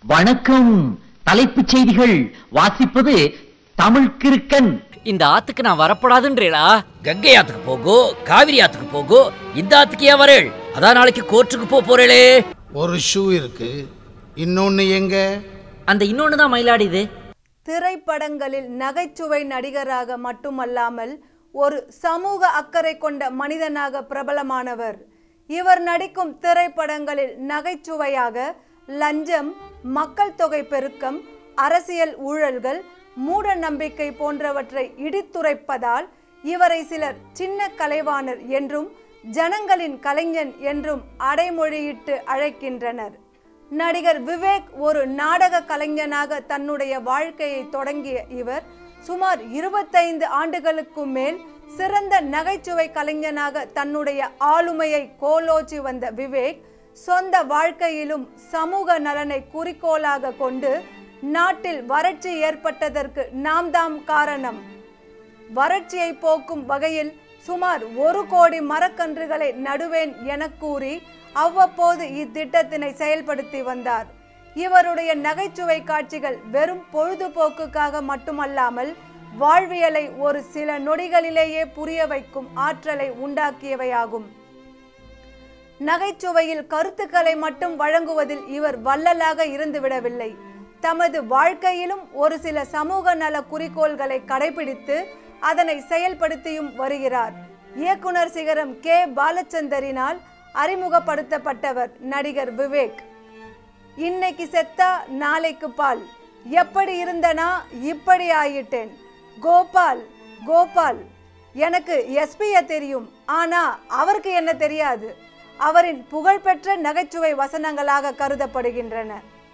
வணக்கம் தலைப்புச் செய்திகள் வாசிப்பது தமிழ் கிறுக்கன் இந்த ஆத்துக்கு நான் வரப்படாதுன்றேடா கங்கை ஆத்துக்கு போகோ காவிரி ஆத்துக்கு போகோ இந்த ஆத்துக்கு ஏன் வரேள் அதான் நாளைக்கு கோர்ட்டுக்கு போக போறேளே ஒரு ஷூ இருக்கு இன்னொன்னு எங்க அந்த இன்னொன்னு தான் மயிலாடிது திரைப்படங்களில் நகைச்சுவை நடிகராக மட்டுமல்லாமல் ஒரு சமூக அக்கறை கொண்ட மனிதனாக பிரபலமானவர் இவர் நடிக்கும் திரைப்படங்களில் நகைச்சுவையாக லஞ்சம் மக்கள் தொகை பெருக்கம் அரசியல் ஊழல்கள் மூட நம்பிக்கை போன்றவற்றை இடித்துரைப்பதால் இவரை சிலர் சின்ன கலைவாணர் என்றும் ஜனங்களின் கலைஞன் என்றும் அடைமொழியிட்டு அழைக்கின்றனர் நடிகர் விவேக் ஒரு நாடக கலைஞனாக தன்னுடைய வாழ்க்கையை தொடங்கிய இவர் சுமார் இருபத்தைந்து ஆண்டுகளுக்கும் மேல் சிறந்த நகைச்சுவை கலைஞனாக தன்னுடைய ஆளுமையை கோலோச்சி வந்த விவேக் சொந்த வாழ்க்கையிலும் சமூக நலனை குறிக்கோளாக கொண்டு நாட்டில் வறட்சி ஏற்பட்டதற்கு நாம் தாம் காரணம் வறட்சியை போக்கும் வகையில் சுமார் ஒரு கோடி மரக்கன்றுகளை நடுவேன் என கூறி அவ்வப்போது இத்திட்டத்தினை செயல்படுத்தி வந்தார் இவருடைய நகைச்சுவை காட்சிகள் வெறும் பொழுதுபோக்குக்காக மட்டுமல்லாமல் வாழ்வியலை ஒரு சில நொடிகளிலேயே புரிய வைக்கும் ஆற்றலை உண்டாக்கியவையாகும் நகைச்சுவையில் கருத்துக்களை மட்டும் வழங்குவதில் இவர் வள்ளலாக இருந்துவிடவில்லை தமது வாழ்க்கையிலும் ஒரு சில சமூக நல குறிக்கோள்களை கடைபிடித்து அதனை செயல்படுத்தியும் வருகிறார் இயக்குனர் சிகரம் கே பாலச்சந்தரினால் அறிமுகப்படுத்தப்பட்டவர் நடிகர் விவேக் இன்னைக்கு செத்தா நாளைக்கு பால் எப்படி இருந்தனா இப்படி ஆயிட்டேன் கோபால் கோபால் எனக்கு எஸ்பிய தெரியும் ஆனா அவருக்கு என்ன தெரியாது அவரின் புகழ்பெற்ற நகைச்சுவை வசனங்களாக கருதப்படுகின்றன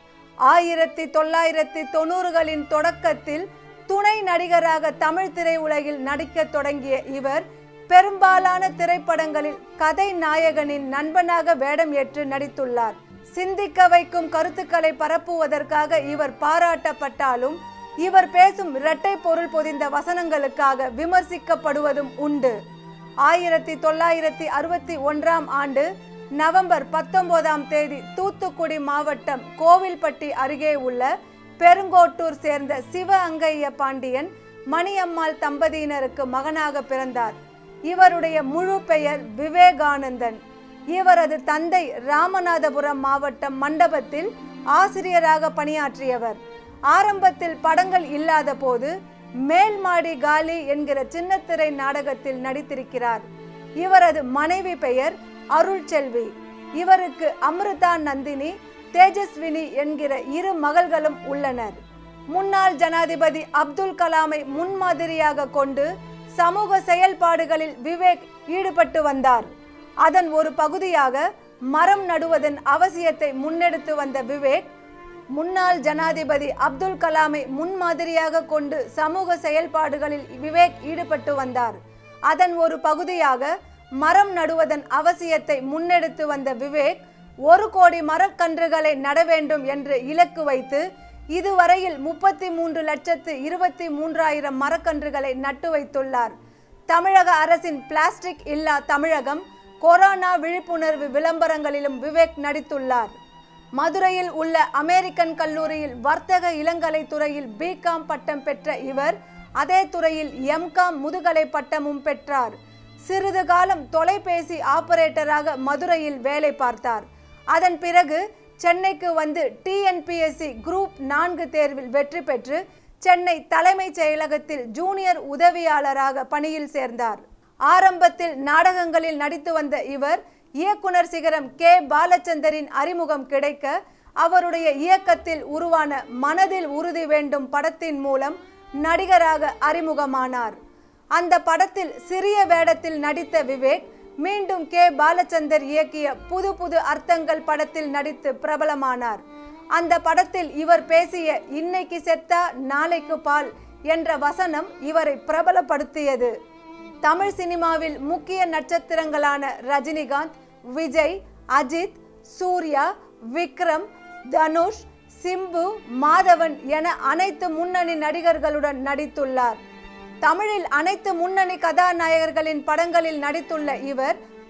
ஆயிரத்தி தொள்ளாயிரத்தி தொண்ணூறுகளின் தொடக்கத்தில் துணை நடிகராக தமிழ் திரையுலகில் நடிக்கத் தொடங்கிய இவர் பெரும்பாலான திரைப்படங்களில் கதை நாயகனின் நண்பனாக வேடம் ஏற்று நடித்துள்ளார் சிந்திக்க வைக்கும் கருத்துக்களை பரப்புவதற்காக இவர் பாராட்டப்பட்டாலும் இவர் பேசும் இரட்டை பொருள் பொதிந்த வசனங்களுக்காக விமர்சிக்கப்படுவதும் உண்டு ஆயிரத்தி தொள்ளாயிரத்தி அறுபத்தி ஒன்றாம் ஆண்டு நவம்பர் பத்தொன்பதாம் தேதி தூத்துக்குடி மாவட்டம் கோவில்பட்டி அருகே உள்ள பெருங்கோட்டூர் சேர்ந்த சிவ அங்கைய பாண்டியன் மணியம்மாள் தம்பதியினருக்கு மகனாக பிறந்தார் இவருடைய முழு பெயர் விவேகானந்தன் இவரது தந்தை ராமநாதபுரம் மாவட்டம் மண்டபத்தில் ஆசிரியராக பணியாற்றியவர் ஆரம்பத்தில் படங்கள் இல்லாத போது மேல்மாடி காலி என்கிற சின்னத்திரை நாடகத்தில் நடித்திருக்கிறார் இவரது மனைவி பெயர் அருள்செல்வி இவருக்கு அமிர்தா நந்தினி தேஜஸ்வினி என்கிற இரு மகள்களும் உள்ளனர் முன்னாள் ஜனாதிபதி அப்துல் கலாமை முன்மாதிரியாக கொண்டு சமூக செயல்பாடுகளில் விவேக் ஈடுபட்டு வந்தார் அதன் ஒரு பகுதியாக மரம் நடுவதன் அவசியத்தை முன்னெடுத்து வந்த விவேக் முன்னாள் ஜனாதிபதி அப்துல் கலாமை முன்மாதிரியாக கொண்டு சமூக செயல்பாடுகளில் விவேக் ஈடுபட்டு வந்தார் அதன் ஒரு பகுதியாக மரம் நடுவதன் அவசியத்தை முன்னெடுத்து வந்த விவேக் ஒரு கோடி மரக்கன்றுகளை நட வேண்டும் என்று இலக்கு வைத்து இதுவரையில் முப்பத்தி மூன்று லட்சத்து இருபத்தி மூன்றாயிரம் மரக்கன்றுகளை நட்டு வைத்துள்ளார் தமிழக அரசின் பிளாஸ்டிக் இல்லா தமிழகம் கொரோனா விழிப்புணர்வு விளம்பரங்களிலும் விவேக் நடித்துள்ளார் மதுரையில் உள்ள அமெரிக்கன் கல்லூரியில் வர்த்தக இளங்கலை துறையில் பிகாம் பட்டம் பெற்ற இவர் அதே துறையில் எம்காம் முதுகலை பட்டமும் பெற்றார் சிறிது காலம் தொலைபேசி ஆபரேட்டராக மதுரையில் வேலை பார்த்தார் அதன் பிறகு சென்னைக்கு வந்து டிஎன்பிஎஸ்சி குரூப் நான்கு தேர்வில் வெற்றி பெற்று சென்னை தலைமைச் செயலகத்தில் ஜூனியர் உதவியாளராக பணியில் சேர்ந்தார் ஆரம்பத்தில் நாடகங்களில் நடித்து வந்த இவர் இயக்குனர் சிகரம் கே பாலச்சந்தரின் அறிமுகம் கிடைக்க அவருடைய இயக்கத்தில் உருவான மனதில் உறுதி வேண்டும் படத்தின் மூலம் நடிகராக அறிமுகமானார் அந்த படத்தில் சிறிய வேடத்தில் நடித்த விவேக் மீண்டும் கே பாலச்சந்தர் இயக்கிய புது புது அர்த்தங்கள் படத்தில் நடித்து பிரபலமானார் அந்த படத்தில் இவர் பேசிய இன்னைக்கு செத்தா நாளைக்கு பால் என்ற வசனம் இவரை பிரபலப்படுத்தியது தமிழ் சினிமாவில் முக்கிய நட்சத்திரங்களான ரஜினிகாந்த் விஜய் அஜித் சூர்யா விக்ரம் தனுஷ் சிம்பு மாதவன் என அனைத்து முன்னணி நடிகர்களுடன் நடித்துள்ளார் தமிழில் அனைத்து முன்னணி கதாநாயகர்களின் படங்களில் நடித்துள்ள இவர்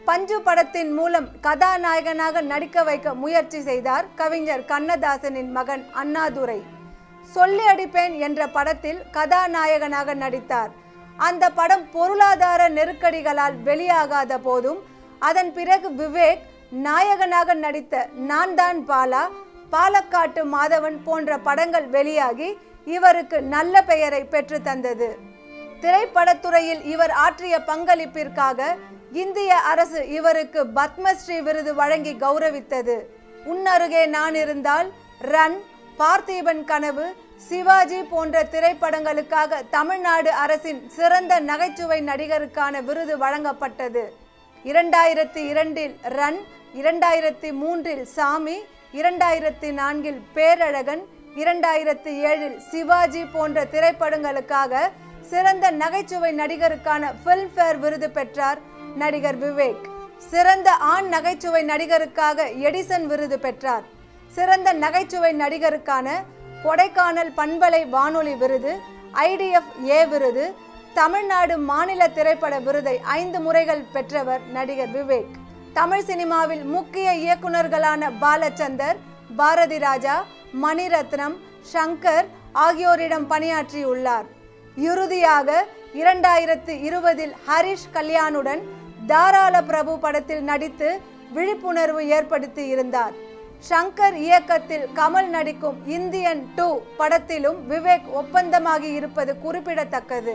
பஞ்சு படத்தின் மூலம் கதாநாயகனாக நடிக்க வைக்க முயற்சி செய்தார் கவிஞர் கண்ணதாசனின் மகன் அண்ணாதுரை சொல்லி அடிப்பேன் என்ற படத்தில் கதாநாயகனாக நடித்தார் அந்த படம் பொருளாதார நெருக்கடிகளால் வெளியாகாத போதும் அதன் பிறகு விவேக் நாயகனாக நடித்த நான் தான் பாலா பாலக்காட்டு மாதவன் போன்ற படங்கள் வெளியாகி இவருக்கு நல்ல பெயரை பெற்று தந்தது திரைப்படத்துறையில் இவர் ஆற்றிய பங்களிப்பிற்காக இந்திய அரசு இவருக்கு பத்மஸ்ரீ விருது வழங்கி கௌரவித்தது உன்னருகே நான் இருந்தால் ரன் பார்த்திபன் கனவு சிவாஜி போன்ற திரைப்படங்களுக்காக தமிழ்நாடு அரசின் சிறந்த நகைச்சுவை நடிகருக்கான விருது வழங்கப்பட்டது இரண்டாயிரத்தி இரண்டில் ரன் இரண்டாயிரத்தி மூன்றில் சாமி இரண்டாயிரத்தி நான்கில் பேரழகன் இரண்டாயிரத்தி ஏழில் சிவாஜி போன்ற திரைப்படங்களுக்காக சிறந்த நகைச்சுவை நடிகருக்கான ஃபில்ம்ஃபேர் விருது பெற்றார் நடிகர் விவேக் சிறந்த ஆண் நகைச்சுவை நடிகருக்காக எடிசன் விருது பெற்றார் சிறந்த நகைச்சுவை நடிகருக்கான கொடைக்கானல் பண்பலை வானொலி விருது ஐடிஎஃப் ஏ விருது தமிழ்நாடு மாநில திரைப்பட விருதை ஐந்து முறைகள் பெற்றவர் நடிகர் விவேக் தமிழ் சினிமாவில் முக்கிய இயக்குனர்களான பாலச்சந்தர் பாரதி ராஜா மணிரத்னம் சங்கர் ஆகியோரிடம் பணியாற்றியுள்ளார் இறுதியாக இரண்டாயிரத்து இருபதில் ஹரிஷ் கல்யாணுடன் தாராள பிரபு படத்தில் நடித்து விழிப்புணர்வு ஏற்படுத்தி இருந்தார் ஷங்கர் இயக்கத்தில் கமல் நடிக்கும் இந்தியன் டூ படத்திலும் விவேக் ஒப்பந்தமாகி இருப்பது குறிப்பிடத்தக்கது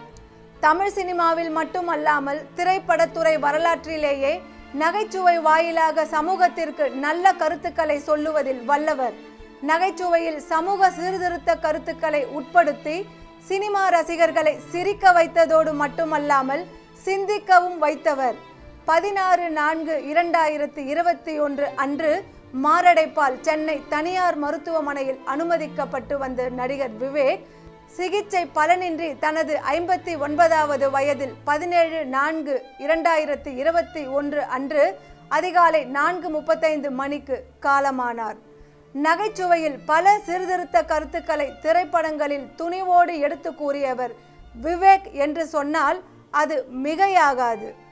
தமிழ் சினிமாவில் மட்டுமல்லாமல் திரைப்படத்துறை வரலாற்றிலேயே நகைச்சுவை வாயிலாக சமூகத்திற்கு நல்ல கருத்துக்களை சொல்லுவதில் வல்லவர் நகைச்சுவையில் சமூக சீர்திருத்த கருத்துக்களை உட்படுத்தி சினிமா ரசிகர்களை சிரிக்க வைத்ததோடு மட்டுமல்லாமல் சிந்திக்கவும் வைத்தவர் பதினாறு நான்கு இரண்டாயிரத்தி இருபத்தி ஒன்று அன்று மாரடைப்பால் சென்னை தனியார் மருத்துவமனையில் அனுமதிக்கப்பட்டு வந்த நடிகர் விவேக் சிகிச்சை பலனின்றி தனது ஐம்பத்தி ஒன்பதாவது வயதில் பதினேழு நான்கு இரண்டாயிரத்தி இருபத்தி ஒன்று அன்று அதிகாலை நான்கு முப்பத்தைந்து மணிக்கு காலமானார் நகைச்சுவையில் பல சீர்திருத்த கருத்துக்களை திரைப்படங்களில் துணிவோடு எடுத்து கூறியவர் விவேக் என்று சொன்னால் அது மிகையாகாது